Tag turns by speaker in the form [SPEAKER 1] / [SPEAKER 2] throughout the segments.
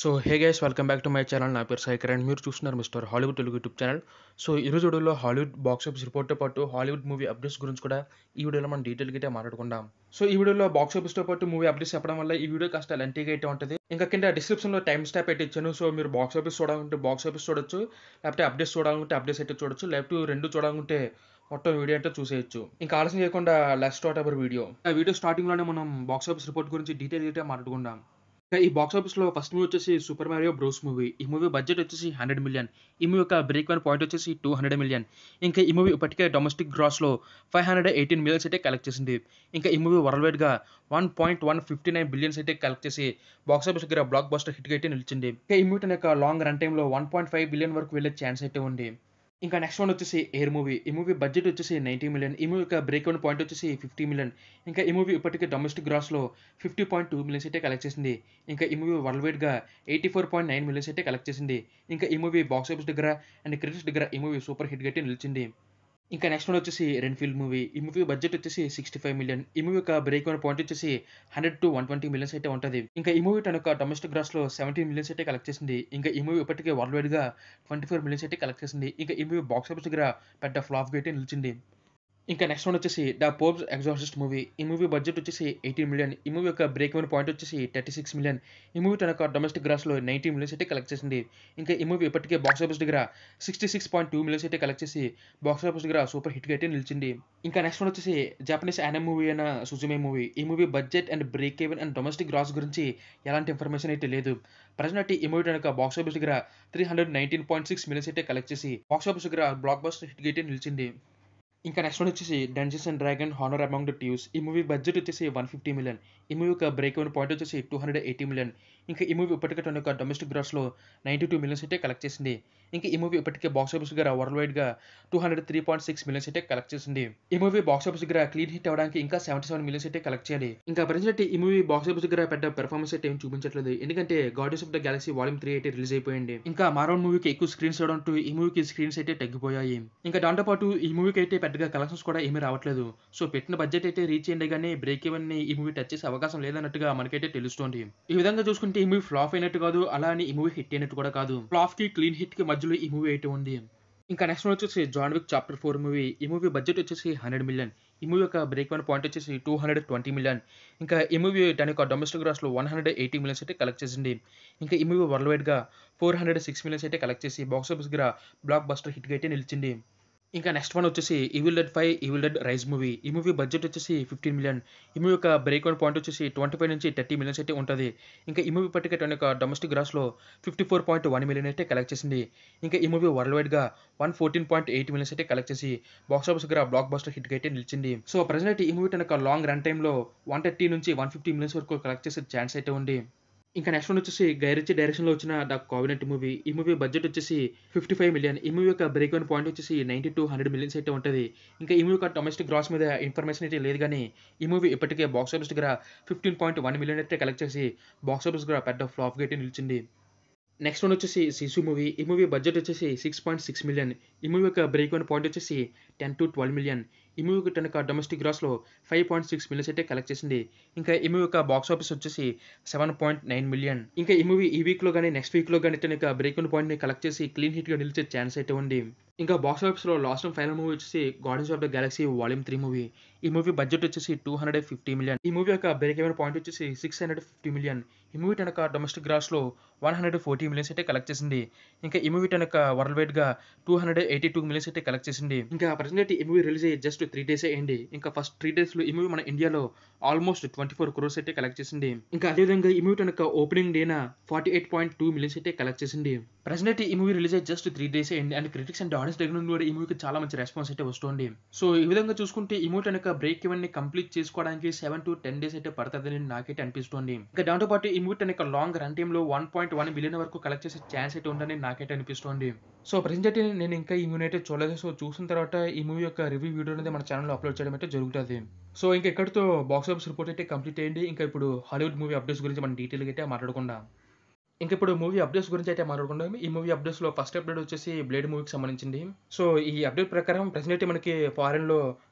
[SPEAKER 1] so hey guys welcome back to my channel నా పేరు Saikar and మీరు చూస్తున్నారు mister Hollywood Telugu YouTube channel so ఈ రోజు వీడియోలో హాలీవుడ్ బాక్స్ ఆఫీస్ రిపోర్ట్తో పాటు హాలీవుడ్ మూవీ అప్డేట్స్ గురించి కూడా ఈ వీడియోలో మనం డీటెయిల్గా అయితే మాట్లాడుకుందాం సో ఈ వీడియోలో బాక్స్ ఆఫీస్తో పాటు మూవీ అప్డేట్స్ చెప్పడం వల్ల ఈ వీడియో కాస్త లెంటీగా అయితే ఉంటుంది ఇంకా కింద డిస్క్రిప్షన్లో టైం స్టాప్ అయితే ఇచ్చాను సో మీరు బాక్స్ ఆఫీస్ చూడాలంటే బాక్స్ ఆఫీస్ చూడొచ్చు లేకపోతే అప్డేట్స్ చూడాలంటే అప్డేట్స్ అయితే చూడొచ్చు లేకపోతే రెండు చూడాలంటే మొత్తం వీడియో అంటే చూసేయచ్చు ఇంకా ఆలస్యం చేయకుండా లెస్ స్టార్ట్ అవర్ వీడియో ఆ వీడియో స్టార్టింగ్లోనే మనం బాక్స్ ఆఫీస్ రిపోర్ట్ గురించి డీటెయిల్ అయితే మాట్లాడుకుందాం ఇంకా ఈ బాక్స్ ఆఫీస్లో ఫస్ట్ మూవీ వచ్చేసి సూపర్ మారియో బ్రోస్ మూవీ ఈ మూవీ బడ్జెట్ వచ్చేసి హండ్రెడ్ మిలియన్ ఈ మూవీ యొక్క బ్రేక్ వన్ పాయింట్ వచ్చేసి టూ హండ్రెడ్ మిలియన్ ఇంకా ఈ మూవీ ఇప్పటికే డొమెస్టిక్ గ్రాస్లో ఫైవ్ హండ్రెడ్ ఎయిటీన్ మిలియన్స్ అయితే కలెక్ట్ చేసింది ఇంకా ఈ మూవీ వరల్డ్ వైడ్గా one point one fifty nine billions అయితే కలెక్ట్ చేసి బాక్స్ ఆఫీస్ దగ్గర బ్లాక్ బస్టర్ హిట్గా అయితే నిలిచింది ఇంకా ఈ మూవీ తన యొక్క లాంగ్ రన్ టైంలో వన్ పాయింట్ ఫైవ్ బిలియన్ వరకు వెళ్ళే ఛాన్స్ అయితే ఉంది ఇంకా నెక్స్ట్ వన్ వచ్చేసి ఎయిర్ మూవీ ఈ మూవీ బడ్జెట్ వచ్చేసి నైంటీ మిలియన్ ఈ మూవీ యొక్క బ్రేక్ వన్ పాయింట్ వచ్చేసి ఫిఫ్టీ మిలియన్ ఇంకా ఈ మూవీ ఇప్పటికే డొమెస్టిక్ గ్రాస్లో ఫిఫ్టీ పాయింట్ టూ మిలియన్స్ అయితే కలెక్ట్ చేసింది ఇంకా ఈ మూవీ వరల్డ్ వైడ్గా eighty four point nine millions అయితే కలెక్ట్ చేసింది ఇంకా ఈ మూవీ బాక్స్ ఆఫీస్ దగ్గర అండ్ క్రిటిక్స్ దగ్గర ఈ మూవీ సూపర్ హిట్గా అయితే నిలిచింది ఇంకా నెక్స్ట్ వన్ వచ్చేసి రెన్ఫీల్డ్ మూవీ ఈ మూవీ బడ్జెట్ వచ్చేసి సిక్స్టీ ఫైవ్ మిలియన్ ఈ మూవీ యొక్క బ్రేక్ వన్ పాయింట్ వచ్చేసి hundred to one twenty millions అయితే ఉంటుంది ఇంకా ఈ మూవీ తన యొక్క డొమెస్టిక్ గ్రాస్లో సెవెంటీన్ మిలియన్స్ అయితే కలెక్ట్ చేసింది ఇంకా ఈ మూవీ ఇప్పటికే వరల్డ్ వైడ్గా ట్వంటీ ఫోర్ మిలియన్స్ అయితే కలెక్ట్ చేసింది ఇంకా ఈ మూవీ బాక్స్ ఆఫీస్ దగ్గర పెద్ద ఫ్లాప్ అయితే నిలిచింది ఇంకా నెక్స్ట్ వన్ వచ్చేసి ద పోప్స్ ఎగ్జాసిస్ట్ మూవీ ఈ మూవీ బడ్జెట్ వచ్చేసి ఎయిటీన్ మిలియన్ ఈ మూవీ యొక్క బ్రేక్ వన్ పాయింట్ వచ్చేసి థర్టీ సిక్స్ మిలియన్ ఈ మూవీ తన యొక్క డొమెస్టిక్ గ్రాస్లో నైన్టీ మిలియన్స్ అయితే కలెక్ట్ చేసింది ఇంకా ఈ మూవీ ఇప్పటికే బాక్స్ ఆఫీస్ దగ్గర sixty six point two millions అయితే కలెక్ట్ చేసి బాక్స్ ఆఫీస్ దగ్గర సూపర్ హిట్గా అయితే నిలిచింది ఇంకా నెక్స్ట్ వన్ వచ్చేసి జాపనీస్ యానమ్ మూవీ అయిన సుజుమే మూవీ ఈ movie budget and break even and domestic gross గురించి ఎలాంటి ఇన్ఫర్మేషన్ అయితే లేదు ప్రజెంట్ ఈ మూవీ తన బాక్స్ ఆఫీస్ దగ్గర three hundred nineteen point six millions అయితే కలెక్ట్ చేసి బాక్స్ ఆఫీస్ దగ్గర బ్లాక్ బస్టర్ హిట్గా అయితే నిలిచింది ఇంకా నెక్స్ట్ వన్ వచ్చేసి dungeons and dragon honor among the thieves ఈ మూవీ బడ్జెట్ వచ్చేసి వన్ ఫిఫ్టీ మిలియన్ ఈ మూవీ యొక్క బ్రేక్ వన్ పాయింట్ వచ్చేసి టూ హండ్రెడ్ ఎయిటీ మిలియన్ ఇంకా ఈ మూవీ ఇప్పటికే తన యొక్క డొమెస్టిక్ గ్రాస్లో నైంటీ టూ మిలియన్స్ అయితే కలెక్ట్ చేసింది ఇంకా ఈ మూవీ ఇప్పటికే బాక్స్ ఆఫీస్ దగ్గర వరల్డ్ వైడ్గా two hundred three point six millions అయితే కలెక్ట్ చేసింది ఈ మూవీ బాక్స్ ఆఫీస్ దగ్గర క్లీన్ హిట్ అవ్వడానికి ఇంకా సెవెంటీ సెవెన్ మిలియన్స్ అయితే కలెక్ట్ చేయాలి ఇంకా ప్రజెంట్ ఈ మూవీ బాక్స్ ఆఫీస్ దగ్గర పెద్ద పెర్ఫార్మెన్స్ అయితే ఏం చూపించట్లేదు ఎందుకంటే guardians of the galaxy volume three అయితే రిలీజ్ అయిపోయింది ఇంకా మారౌండ్ మూవీకి ఎక్కువ స్క్రీన్స్ ఇవ్వడంతో ఈ మూవీకి స్క్రీన్స్ అయితే తగ్గిపోయాయి ఇంకా దాంతోపాటు ఈ మూవీకి అయితే పెద్దగా కలెక్షన్స్ కూడా ఏమీ రావట్లేదు సో పెట్టిన బడ్జెట్ అయితే రీచ్ అయ్యింది కానీ బ్రేక్ ఈవెన్ ఈ మూవీ టచ్ చేసే అవకాశం లేదన్నట్టుగా మనకైతే తెలుస్తోంది ఈ విధంగా చూసుకుంటే ఈ మూవీ ఫ్లాప్ అయినట్టు కాదు అలా అని ఈ మూవీ హిట్ అయినట్టు కూడా కాదు ఫ్లాప్ కి క్లీన్ హిట్ కి మధ్యలో ఈ మూవీ అయితే ఉంది ఇంకా నెక్స్ట్ వచ్చేసి John Wick chapter four movie ఈ మూవీ బడ్జెట్ వచ్చేసి హండ్రెడ్ మిలియన్ ఈ మూవీ యొక్క బ్రేక్ వన్ పాయింట్ వచ్చేసి టూ హండ్రెడ్ ట్వంటీ మిలియన్ ఇంకా ఈ మూవీ దాని యొక్క డొమెస్టిక్ గ్రాస్లో వన్ హండ్రెడ్ ఎయిటీ మిలియన్స్ అయితే కలెక్ట్ చేసింది ఇంకా ఈ మూవీ వరల్డ్ వైడ్గా ఫోర్ హండ్రెడ్ సిక్స్ మిలియన్స్ అయితే కలెక్ట్ చేసి బాక్స్ ఆఫీస్ దగ్గర బ్లాక్ బస్టర్ హిట్గా అయితే నిలిచింది ఇంకా నెక్స్ట్ వన్ వచ్చేసి evil dead five evil dead rise movie ఈ మూవీ బడ్జెట్ వచ్చేసి ఫిఫ్టీన్ మిలియన్ ఈ మూవీ యొక్క బ్రేక్ వన్ పాయింట్ వచ్చేసి ట్వంటీ ఫైవ్ నుంచి థర్టీ మిలియన్స్ అయితే ఉంటుంది ఇంకా ఈ మూవీ పట్టిక తన యొక్క డొమెస్టిక్ గ్రాస్లో fifty four point one million అయితే కలెక్ట్ చేసింది ఇంకా ఈ మూవీ వరల్డ్ వైడ్గా one fourteen point eight millions అయితే కలెక్ట్ చేసి బాక్స్ ఆఫీస్ దగ్గర బ్లాక్ బస్టర్ హిట్గా అయితే నిలిచింది సో ప్రజెంట్ ఈ మూవీ తన యొక్క లాంగ్ రన్ టైంలో వన్ థర్టీ నుంచి వన్ ఫిఫ్టీ మిలియన్స్ వరకు కలెక్ట్ చేసే ఛాన్స్ అయితే ఉంది ఇంకా నెక్స్ట్ వన్ వచ్చేసి గైరిచి డైరెక్షన్లో వచ్చిన ద కోవినెట్ మూవీ ఈ మూవీ బడ్జెట్ వచ్చేసి ఫిఫ్టీ ఫైవ్ మిలియన్ ఈ మూవీ యొక్క బ్రేక్ వన్ పాయింట్ వచ్చేసి నైంటీ టూ హండ్రెడ్ మిలియన్స్ అయితే ఉంటుంది ఇంకా ఈ మూవీ యొక్క డొమెస్టిక్ గ్రాస్ మీద ఇన్ఫర్మేషన్ అయితే లేదు కానీ ఈ మూవీ ఇప్పటికే బాక్స్ ఆఫీస్ దగ్గర ఫిఫ్టీన్ పాయింట్ వన్ మిలియన్ అయితే కలెక్ట్ చేసి బాక్స్ ఆఫీస్ దగ్గర పెద్ద ఫ్లాప్గా అయితే నిలిచింది నెక్స్ట్ వన్ వచ్చేసి సిసు మూవీ ఈ మూవీ బడ్జెట్ వచ్చేసి సిక్స్ పాయింట్ సిక్స్ మిలియన్ ఈ మూవీ యొక్క బ్రేక్ వన్ పాయింట్ వచ్చేసి టెన్ టు ట్వెల్వ్ మిలియన్ ఈ మూవీకి తన యొక్క డొమెస్టిక్ గ్రాస్లో ఫైవ్ పాయింట్ సిక్స్ మిలియన్స్ అయితే కలెక్ట్ చేసింది ఇంకా ఈ మూవీ యొక్క బాక్స్ ఆఫీస్ వచ్చేసి సెవెన్ పాయింట్ నైన్ మిలియన్ ఇంకా ఈ మూవీ ఈ వీక్లో కానీ నెక్స్ట్ వీక్లో కానీ తన యొక్క బ్రేక్ వన్ పాయింట్ని కలెక్ట్ చేసి క్లీన్ హిట్గా నిలిచే ఛాన్స్ అయితే ఉంది ఇంకా బాక్స్ ఆఫీస్లో లాస్ట్ అండ్ ఫైనల్ మూవీ వచ్చేసి guardians of the galaxy volume three movie ఈ మూవీ బడ్జెట్ వచ్చేసి టూ హండ్రెడ్ ఫిఫ్టీ మిలియన్ ఈ మూవీ యొక్క బ్రేక్ ఈవెన్ పాయింట్ వచ్చేసి సిక్స్ హండ్రెడ్ ఫిఫ్టీ మిలియన్ ఈ మూవీ తన డొమెస్టిక్ గ్రాస్లో వన్ హండ్రెడ్ ఫోర్టీ మిలియన్స్ అయితే కలెక్ట్ చేసింది ఇంకా ఈ మూవీ తన వరల్డ్ వైడ్గా two hundred eighty two millions అయితే కలెక్ట్ చేసింది ఇంకా ప్రజెంట్ ఈ మూవీ రిలీజ్ అయ్యి జస్ట్ త్రీ డేస్ అయ్యింది ఇంకా ఫస్ట్ త్రీ డేస్లో ఈ మూవీ మన ఇండియాలో ఆల్మోస్ట్ ట్వంటీ ఫోర్ క్రోర్స్ అయితే కలెక్ట్ చేసింది ఇంకా అదేవిధంగా ఈ మూవీ తన ఓపెనింగ్ డేన forty eight point two millions అయితే కలెక్ట్ చేసింది ప్రజెంట్ ఈ మూవీ రిలీజ్ అయ్యి జస్ట్ త్రీ డేస్ అయ్యింది అండ్ క్రిటిక్స్ అండ్ ఆడియన్స్ దగ్గర నుండి కూడా ఈ మూవీకి చాలా మంచి రెస్పాన్స్ అయితే వస్తుంది సో ఈ విధంగా చూసుకుంటే ఈ మూవీ తన బ్రేక్ ఇవన్నీ కంప్లీట్ చేసుకోవడానికి సెవెన్ టు టెన్ డేస్ అయితే పడుతుందని నాకైతే అనిపిస్తుంది ఇంకా దాంతో పాటు ఈ మూవీ తన లాంగ్ రన్ టైంలో వన్ పాయింట్ వన్ బిలియన్ వరకు కలెక్ట్ చేసే ఛాన్స్ అయితే ఉందని నాకైతే అనిపిస్తుంది సో ప్రజెంట్ అయితే నేను ఇంకా ఈ మూవీ అయితే చూడలేదు సో చూసిన తర్వాత ఈ మూవీ యొక్క రివ్యూ వీడియో అనేది మన ఛానల్లో అప్లోడ్ చేయడం అయితే జరుగుతుంది సో ఇంకా ఎక్కడితో బాక్స్ ఆఫీస్ రిపోర్ట్ అయితే కంప్లీట్ అయ్యింది ఇంకా ఇప్పుడు హాలీవుడ్ మూవీ అప్డేట్స్ గురించి మనం డీటెయిల్గా అయితే మాట్లాడుకుందాం ఇంకా ఇప్పుడు మూవీ అప్డేట్స్ గురించి అయితే మాట్లాడుకుందాం ఈ మూవీ అప్డేట్స్లో ఫస్ట్ అప్డేట్ వచ్చేసి బ్లేడ్ మూవీకి సంబంధించింది సో ఈ అప్డేట్ ప్రకారం ప్రెసెంట్ అయితే మనకి ఫారెన్లో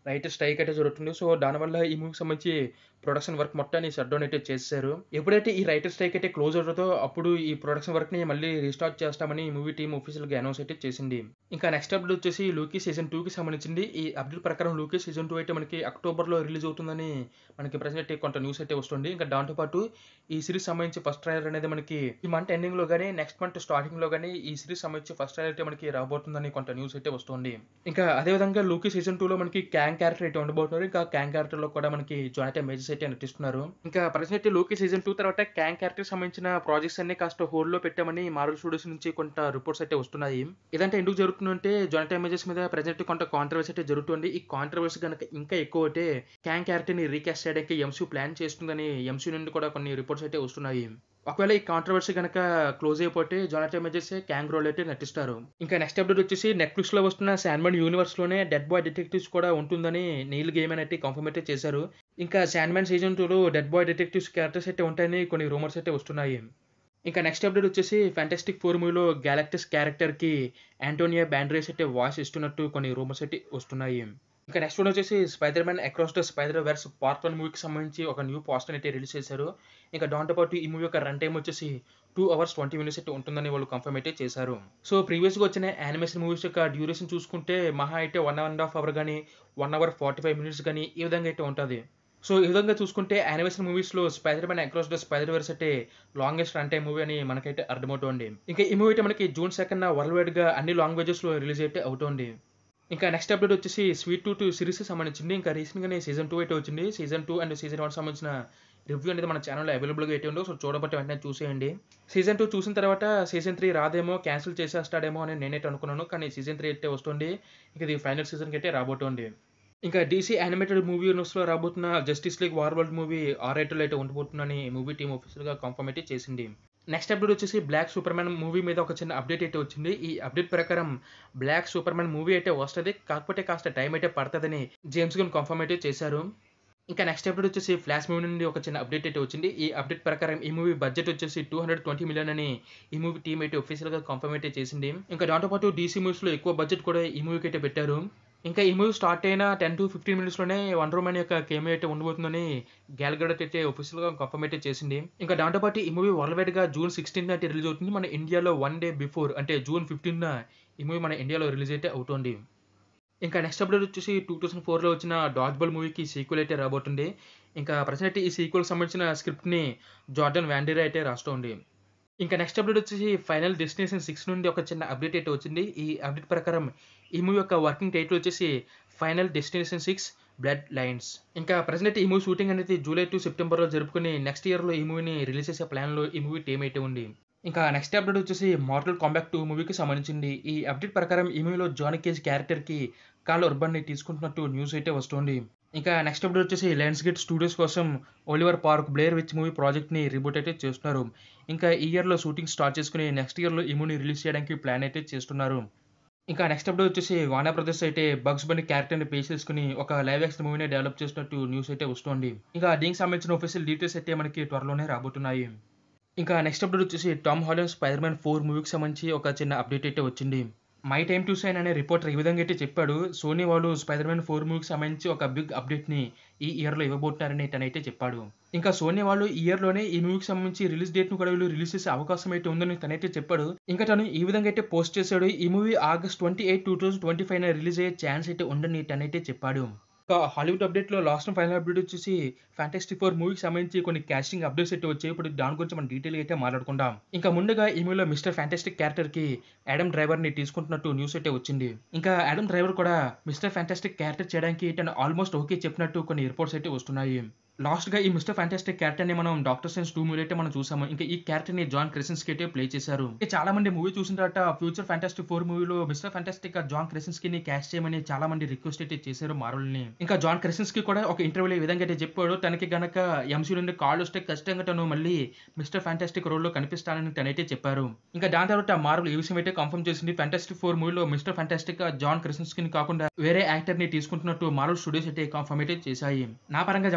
[SPEAKER 1] రైటర్ స్ట్రైక్ అయితే జరుగుతుంది సో దానివల్ల ఈ మూవీకి సంబంధించి ప్రొడక్షన్ వర్క్ మొత్తాన్ని షట్ డౌన్ అయితే చేశారు ఎప్పుడైతే ఈ రైటర్ స్ట్రైక్ అయితే క్లోజ్ అవుతుందో అప్పుడు ఈ ప్రొడక్షన్ వర్క్ ని మళ్ళీ రీస్టార్ట్ చేస్తామని ఈ మూవీ టీమ్ ఒఫీషియల్ గా అనౌన్స్ అయితే చేసింది ఇంకా నెక్స్ట్ అప్డేట్ వచ్చేసి లూకీ సీజన్ టూ కి సంబంధించింది ఈ అప్డేట్ ప్రకారం లూకీ సీజన్ టూ అయితే మనకి అక్టోబర్ లో రిలీజ్ అవుతుందని మనకి ప్రజెంట్ కొంత న్యూస్ అయితే వస్తుంది ఇంకా దాంతో పాటు ఈ సిరీస్ సంబంధించి ఫస్ట్ ట్రైలర్ అనేది మనకి ఈ మంత్ ఎండింగ్ లో కానీ నెక్స్ట్ మంత్ స్టార్టింగ్ లో కానీ ఈ సిరీస్ సంబంధించి ఫస్ట్ ట్రైలర్ అయితే మనకి రాబోతుందని కొంత న్యూస్ అయితే వస్తుంది ఇంకా అదే విధంగా లూకీ సీజన్ టూ లో మనకి క్యాంగ్ క్యారెక్టర్ అయితే ఉండబోతున్నారు ఇంకా క్యాంగ్ క్యారెక్టర్ లో కూడా మనకి జోనటన్ మేజర్స్ అయితే నటిస్తున్నారు ఇంకా ప్రజెంట్ లూకీ సీజన్ టూ తర్వాత క్యాంగ్ క్యారెక్టర్ సంబంధించిన ప్రాజెక్ట్స్ అన్ని కాస్త హోల్డ్ లో పెట్టామని మార్వల్ స్టూడియోస్ నుంచి కొంత రిపోర్ట్స్ అయితే వస్తున్నాయి ఇదంటే ఎందుకు జరుగుతుందంటే జోనటన్ మేజర్స్ మీద ప్రజెంట్ కొంత కాంట్రవర్సీ అయితే జరుగుతుంది ఈ కాంట్రవర్సీ కనుక ఇంకా ఎక్కువ అయితే క్యాంగ్ క్యారెక్టర్ ని రీకాస్ట్ చేయడానికి ఎంసీ ప్లాన్ చేస్తుందని ఎంసీ నుండి కూడా కొన్ని రిపోర్ట్స్ అయితే వస్తున్నాయి ఒకవేళ ఈ కాంట్రవర్సీ కనుక క్లోజ్ అయిపోతే జోనటన్ మేజర్స్ క్యాంగ్ రోల్ అయితే నటిస్తారు ఇంకా నెక్స్ట్ అప్డేట్ వచ్చేసి నెట్ఫ్లిక్స్ లో వస్తున్న శాన్మన్ యూనివర్స్ లోనే డెడ్ బాయ్ డిటెక్టివ్స్ కూడా ఉంటుందని నీల్ గేమ్ అయితే కన్ఫర్మ్ అయితే చేశారు ఇంకా శాన్మన్ సీజన్ టూలో డెడ్ బాయ్ డిటెక్టివ్స్ క్యారెక్టర్స్ అయితే ఉంటాయని కొన్ని రూమర్స్ అయితే వస్తున్నాయి ఇంకా నెక్స్ట్ అప్డేట్ వచ్చేసి ఫ్యాంటాస్టిక్ ఫోర్ మూవీలో గ్యాలక్టిస్ క్యారెక్టర్కి యాంటోనియా బ్యాండ్రేస్ అయితే వాయిస్ ఇస్తున్నట్టు కొన్ని రూమర్స్ అయితే వస్తున్నాయి ఇంకా నెక్స్ట్ వన్ వచ్చేసి Spider Man Across the Spider Verse part one మూవీకి సంబంధించి ఒక న్యూ పోస్టర్ అయితే రిలీజ్ చేశారు ఇంకా దాంతో పాటు ఈ మూవీ యొక్క రన్ టైం వచ్చేసి టూ అవర్స్ ట్వంటీ మినిట్స్ అయితే ఉంటుందని వాళ్ళు కన్ఫర్మ్ అయితే చేశారు సో ప్రీవియస్గా వచ్చిన యానిమేషన్ మూవీస్ యొక్క డ్యూరేషన్ చూసుకుంటే మహా అయితే వన్ అండ్ హాఫ్ అవర్ కానీ one hour forty five minutes కానీ ఈ విధంగా అయితే ఉంటుంది సో ఈ విధంగా చూసుకుంటే యానిమేషన్ మూవీస్లో Spider Man Across the Spider Verse అయితే లాంగెస్ట్ రన్ టైం మూవీ అని మనకైతే అర్థమవుతోంది ఇంకా ఈ మూవీ అయితే మనకి జూన్ సెకండ్ వరల్డ్ వైడ్గా అన్ని లాంగ్వేజెస్లో రిలీజ్ అయితే అవుతోంది ఇంకా నెక్స్ట్ అప్డేట్ వచ్చేసి స్వీట్ టూ టూ సిరీస్ సంబంధించింది ఇంకా రీసెంట్గానే సీజన్ టూ అయితే వచ్చింది season two and season one సంబంధించిన రివ్యూ అనేది మన ఛానల్లో అవైలబుల్గా అయితే ఉందో సో చూడబట్టి వెంటనే చూసేయండి సీజన్ టూ చూసిన తర్వాత సీజన్ త్రీ రాదేమో క్యాన్సిల్ చేసేస్తాడేమో అని నేనైతే అనుకున్నాను కానీ సీజన్ త్రీ అయితే వస్తుంది ఇక ఇది ఫైనల్ సీజన్కి అయితే రాబోతోంది ఇంకా డీసీ యానిమేటెడ్ మూవీ న్యూస్లో రాబోతున్న Justice League War World movie R రైట్లో అయితే ఉండబోతుందని మూవీ టీమ్ ఆఫీసర్గా కన్ఫర్మ్ అయితే చేసింది నెక్స్ట్ అప్డేట్ వచ్చేసి బ్లాక్ సూపర్ మ్యాన్ మూవీ మీద ఒక చిన్న అప్డేట్ అయితే వచ్చింది ఈ అప్డేట్ ప్రకారం బ్లాక్ సూపర్ మ్యాన్ మూవీ అయితే వస్తుంది కాకపోతే కాస్త టైం అయితే పడుతుందని జేమ్స్ గన్ కన్ఫర్మ్ అయితే చేశారు ఇంకా నెక్స్ట్ అప్డేట్ వచ్చేసి ఫ్లాష్ మూవీ నుండి ఒక చిన్న అప్డేట్ అయితే వచ్చింది ఈ అప్డేట్ ప్రకారం ఈ మూవీ బడ్జెట్ వచ్చేసి టూ హండ్రెడ్ ట్వంటీ మిలియన్ అని ఈ మూవీ టీమ్ అయితే ఒఫీషియల్గా కన్ఫర్మ్ అయితే చేసింది ఇంకా దాంతోపాటు డీసీ మూవీస్లో ఎక్కువ బడ్జెట్ కూడా ఈ మూవీకి అయితే పెట్టారు ఇంకా ఈ మూవీ స్టార్ట్ అయిన టెన్ టు ఫిఫ్టీన్ మినిట్స్లోనే వండర్ ఉమెన్ యొక్క కేమీ అయితే ఉండబోతుందని గ్యాల్గడట్ అయితే ఒఫీషియల్గా కన్ఫర్మ్ అయితే చేసింది ఇంకా దాంతోపాటు ఈ మూవీ వరల్డ్ వైడ్గా జూన్ సిక్స్టీన్ అయితే రిలీజ్ అవుతుంది మన ఇండియాలో వన్ డే బిఫోర్ అంటే జూన్ ఫిఫ్టీన్ ఈ మూవీ మన ఇండియాలో రిలీజ్ అయితే అవుతుంది ఇంకా నెక్స్ట్ అప్డేట్ వచ్చేసి టూ థౌసండ్ ఫోర్లో వచ్చిన డాజ్ బాల్ మూవీకి సీక్వెల్ అయితే రాబోతుంది ఇంకా ప్రజెంట్ ఈ సీక్వెల్కి సంబంధించిన స్క్రిప్ట్ని జార్డన్ వ్యాండీరా అయితే రాస్తుంది ఇంకా నెక్స్ట్ అప్డేట్ వచ్చేసి ఫైనల్ డెస్టినేషన్ సిక్స్ నుండి ఒక చిన్న అప్డేట్ అయితే వచ్చింది ఈ అప్డేట్ ప్రకారం ఈ మూవీ యొక్క వర్కింగ్ టైటిల్ వచ్చేసి Final Destination six Bloodlines ఇంకా ప్రజెంట్ ఈ మూవీ షూటింగ్ అనేది జూలై టు సెప్టెంబర్లో జరుపుకుని నెక్స్ట్ ఇయర్లో ఈ మూవీని రిలీజ్ చేసే ప్లాన్లో ఈ మూవీ టీమ్ అయితే ఉంది ఇంకా నెక్స్ట్ అప్డేట్ వచ్చేసి మార్టల్ కాంబాక్ట్ టూ మూవీకి సంబంధించింది ఈ అప్డేట్ ప్రకారం ఈ మూవీలో జాన్ కేజ్ క్యారెక్టర్కి కాల్ ఉర్బన్ని తీసుకుంటున్నట్టు న్యూస్ అయితే వస్తుంది ఇంకా నెక్స్ట్ అప్డేట్ వచ్చేసి లయన్స్ గేట్ స్టూడియోస్ కోసం Oliver Park Blair Witch movie ప్రాజెక్ట్ని రిబూట్ అయితే చేస్తున్నారు ఇంకా ఈ ఇయర్లో షూటింగ్ స్టార్ట్ చేసుకుని నెక్స్ట్ ఇయర్లో ఈ మూవీని రిలీజ్ చేయడానికి ప్లాన్ అయితే చేస్తున్నారు ఇంకా నెక్స్ట్ అప్డేట్ వచ్చేసి వానా బ్రదర్స్ అయితే బగ్స్ బన్ని క్యారెక్టర్ని పేస్ చేసుకుని ఒక లైవ్ యాక్షన్ మూవీని డెవలప్ చేసినట్టు న్యూస్ అయితే వస్తుంది ఇంకా దీనికి సంబంధించిన ఒఫీషియల్ డీటెయిల్స్ అయితే మనకి త్వరలోనే రాబోతున్నాయి ఇంకా నెక్స్ట్ అప్డేట్ వచ్చేసి Tom Holland Spider Man four మూవీకి సంబంధించి ఒక చిన్న అప్డేట్ అయితే వచ్చింది మై టైమ్ టు సైన్ అనే రిపోర్టర్ ఈ విధంగా అయితే చెప్పాడు సోనీ వాళ్ళు స్పైడర్ మ్యాన్ ఫోర్ మూవీకి సంబంధించి ఒక బిగ్ అప్డేట్ని ఈ ఇయర్లో ఇవ్వబోతున్నారని తనైతే చెప్పాడు ఇంకా సోనీ వాళ్ళు ఈ ఇయర్లోనే ఈ మూవీకి సంబంధించి రిలీజ్ డేట్ను కూడా వీళ్ళు రిలీజ్ చేసే అవకాశం అయితే ఉందని తనైతే చెప్పాడు ఇంకా తను ఈ విధంగా అయితే పోస్ట్ చేశాడు ఈ movie August twenty eight two thousand twenty five release అయ్యే ఛాన్స్ అయితే ఉందని తనైతే చెప్పాడు ఇంకా హాలీవుడ్ అప్డేట్లో లాస్ట్ ఫైనల్ అప్డేట్ వచ్చేసి ఫ్యాంటాస్టిక్ ఫోర్ మూవీకి సంబంధించి కొన్ని క్యాస్టింగ్ అప్డేట్స్ అయితే వచ్చాయి ఇప్పుడు దాని గురించి మనం డీటెయిల్గా అయితే మాట్లాడుకుందాం ఇంకా ముందుగా ఈ మూవీలో మిస్టర్ ఫ్యాంటాస్టిక్ క్యారెక్టర్కి యాడమ్ డ్రైవర్ని తీసుకుంటున్నట్టు న్యూస్ అయితే వచ్చింది ఇంకా యాడమ్ డ్రైవర్ కూడా మిస్టర్ ఫ్యాంటాస్టిక్ క్యారెక్టర్ చేయడానికి తను ఆల్మోస్ట్ ఓకే చెప్పినట్టు కొన్ని రిపోర్ట్స్ అయితే వస్తున్నాయి లాస్ట్ గా ఈ మిస్టర్ ఫ్యాంటాస్టిక్ క్యారెక్టర్ ని మనం డాక్టర్ సెన్స్ టూ మూవీ అయితే మనం చూసాము ఇంకా ఈ క్యారెక్టర్ ని జాన్ క్రెసెన్స్ కి అయితే ప్లే చేశారు ఇంకా చాలా మంది మూవీ చూసిన తర్వాత ఫ్యూచర్ ఫ్యాంటాస్టిక్ ఫోర్ మూవీలో మిస్టర్ ఫ్యాంటాస్టిక్ జాన్ క్రెసెన్స్ కి క్యాస్ట్ చేయమని చాలా మంది రిక్వెస్ట్ అయితే చేశారు మార్వల్ ని ఇంకా జాన్ క్రెసెన్స్ కి కూడా ఒక ఇంటర్వ్యూలో ఈ విధంగా అయితే చెప్పాడు తనకి గనక ఎంసీ నుండి కాల్ వస్తే ఖచ్చితంగా తను మళ్ళీ మిస్టర్ ఫ్యాంటాస్టిక్ రోల్ లో కనిపిస్తానని తనైతే చెప్పారు ఇంకా దాని తర్వాత మార్వల్ ఈ విషయం అయితే కన్ఫర్మ్ చేసింది ఫ్యాంటాస్టిక్ ఫోర్ మూవీలో మిస్టర్ ఫ్యాంటాస్టిక్ జాన్ క్రెసెన్స్ కి కాకుండా వేరే యాక్టర్ ని తీసుకుంటున్నట్టు మార్వల్ స్టూడియోస్ అయితే కన్ఫర్మ్ అయితే చేశాయి నా పరంగా చెప్పాలంటే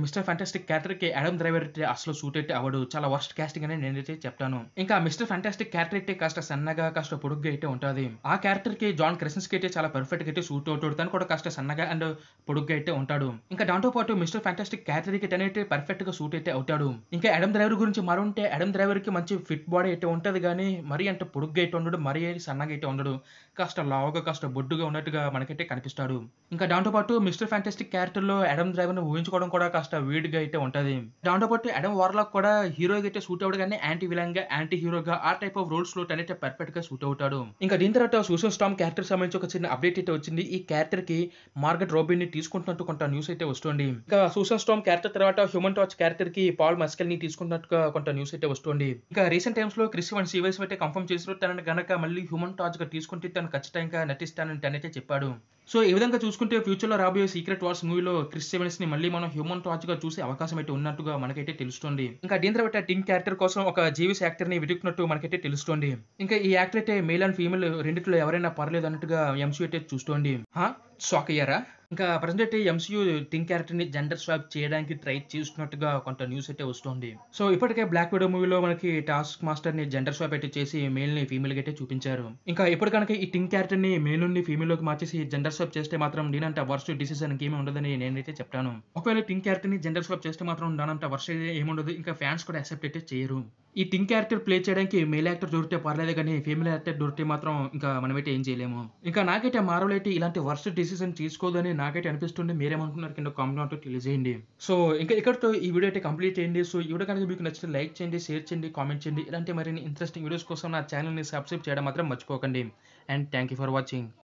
[SPEAKER 1] మిస్టర్ ఫ్యాంటాస్టిక్ క్యారెక్టర్ కి అడమ్ డ్రైవర్ అయితే అసలు సూట్ అయితే అవడు చాలా వర్స్ట్ కాస్టింగ్ అని నేనైతే చెప్తాను ఇంకా మిస్టర్ ఫ్యాంటాస్టిక్ క్యారెక్టర్ అయితే కాస్త సన్నగా కాస్త పొడుగ్గా అయితే ఉంటుంది ఆ క్యారెక్టర్ కి జాన్ క్రిసన్స్ కి అయితే చాలా పర్ఫెక్ట్ గా అయితే సూట్ అవుతాడు తను కూడా కాస్త సన్నగా అండ్ పొడుగ్గా అయితే ఉంటాడు ఇంకా దాంతో పాటు మిస్టర్ ఫ్యాంటాస్టిక్ క్యారెక్టర్ కి తనైతే పర్ఫెక్ట్ గా సూట్ అయితే అవుతాడు ఇంకా అడమ్ డ్రైవర్ గురించి మరుంటే అడమ్ డ్రైవర్ కి మంచి ఫిట్ బాడీ అయితే ఉంటది కానీ మరీ అంత పొడుగ్గా అయితే ఉండడు మరీ సన్నగా అయితే ఉండడు కాస్త లావుగా కాస్త బొడ్డుగా ఉన్నట్టుగా మనకైతే కనిపిస్తాడు ఇంకా దాంతో పాటు మిస్టర్ ఫ్యాంటాస్టిక్ క్యారెక్టర్ లో అడమ్ డ్రైవర్ ని ఊహించుకోవడం కూడా కాస్త వీడ్ గా అయితే ఉంటది దాంతో పాటు అడమ్ వార్లాక్ కూడా హీరోగా అయితే సూట్ అవుడు కానీ యాంటీ విలన్ గా యాంటీ హీరోగా ఆ టైప్ ఆఫ్ రోల్స్ లో తనైతే పర్ఫెక్ట్ గా సూట్ అవుతాడు ఇంకా దీని తర్వాత సూసన్ స్టామ్ క్యారెక్టర్ సంబంధించి ఒక చిన్న అప్డేట్ అయితే వచ్చింది ఈ క్యారెక్టర్ కి మార్గట్ రోబిన్ ని తీసుకుంటున్నట్టు కొంత న్యూస్ అయితే వస్తుంది ఇంకా సూసన్ స్టామ్ క్యారెక్టర్ తర్వాత హ్యూమన్ టాచ్ క్యారెక్టర్ కి పాల్ మస్కెల్ ని తీసుకున్నట్టుగా కొంత న్యూస్ అయితే వస్తుంది ఇంకా రీసెంట్ టైమ్స్ లో క్రిస్ వన్ సీవైస్ అయితే కన్ఫర్మ్ చేసారు తనని గనక మళ్ళీ హ్యూమన్ టాచ్ గా తీసుకుంటే తను ఖచ్చితంగా నటిస్తానని తనైతే చెప్పాడు సో ఈ విధంగా చూసుకుంటే ఫ్యూచర్ లో రాబోయే సీక్రెట్ వార్స్ మూవీలో క్రిస్ సెవెన్స్ ని మళ్ళీ మనం హ్యూమన్ టాచ్ గా చూసే అవకాశం అయితే ఉన్నట్టుగా మనకైతే తెలుస్తుంది ఇంకా దీని తర్వాత టింక్ క్యారెక్టర్ కోసం ఒక జీవిస్ యాక్టర్ ని వెతుకున్నట్టు మనకైతే తెలుస్తుంది ఇంకా ఈ యాక్టర్ అయితే మేల్ అండ్ ఫీమేల్ రెండిట్లో ఎవరైనా పర్లేదు అన్నట్టుగా ఎంసీ అయితే చూస్తోంది షాక్ అయ్యారా ఇంకా ప్రజెంట్ అయితే ఎంసీయూ టింక్ క్యారెక్టర్ ని జెండర్ స్వాప్ చేయడానికి ట్రై చేస్తున్నట్టుగా కొంత న్యూస్ అయితే వస్తుంది సో ఇప్పటికే బ్లాక్ విడో మూవీలో మనకి టాస్క్ మాస్టర్ ని జెండర్ స్వాప్ అయితే చేసి మేల్ ని ఫీమేల్ అయితే చూపించారు ఇంకా ఇప్పుడు కనుక ఈ టింక్ క్యారెక్టర్ ని మేల్ నుండి ఫీమేల్ లోకి మార్చేసి జెండర్ స్వాప్ చేస్తే మాత్రం నేనంత వర్స్ట్ డిసిజన్ ఇంకేమీ ఉండదని నేనైతే చెప్తాను ఒకవేళ టింక్ క్యారెక్టర్ ని జెండర్ స్వాప్ చేస్తే మాత్రం దానంత వర్ష ఏముండదు ఇంకా ఫ్యాన్స్ కూడా యాక్సెప్ట్ అయితే చేయరు ఈ టింక్ క్యారెక్టర్ ప్లే చేయడానికి మేల్ యాక్టర్ దొరికితే పర్లేదు కానీ ఫీమేల్ యాక్టర్ దొరికితే మాత్రం ఇంకా మనమైతే ఏం చేయలేము ఇంకా నాకైతే మార్వల్ అయితే ఇలాంటి వర్స్ట్ డిసిజన్ తీసుకోదని నాకైతే అనిపిస్తుంది మీరేమనుకున్నారు కింద కామెంట్ తెలియజేయండి సో ఇంకా ఇక్కడతో ఈ వీడియో అయితే కంప్లీట్ చేయండి సో ఈ వీడియో కనుక మీకు నచ్చితే లైక్ చేయండి షేర్ చేయండి కామెంట్ చేయండి ఇలాంటి మరిన్ని ఇంట్రెస్టింగ్ వీడియోస్ కోసం నా ఛానల్ని సబ్స్క్రైబ్ చేయడం మాత్రం మర్చిపోకండి and thank you for watching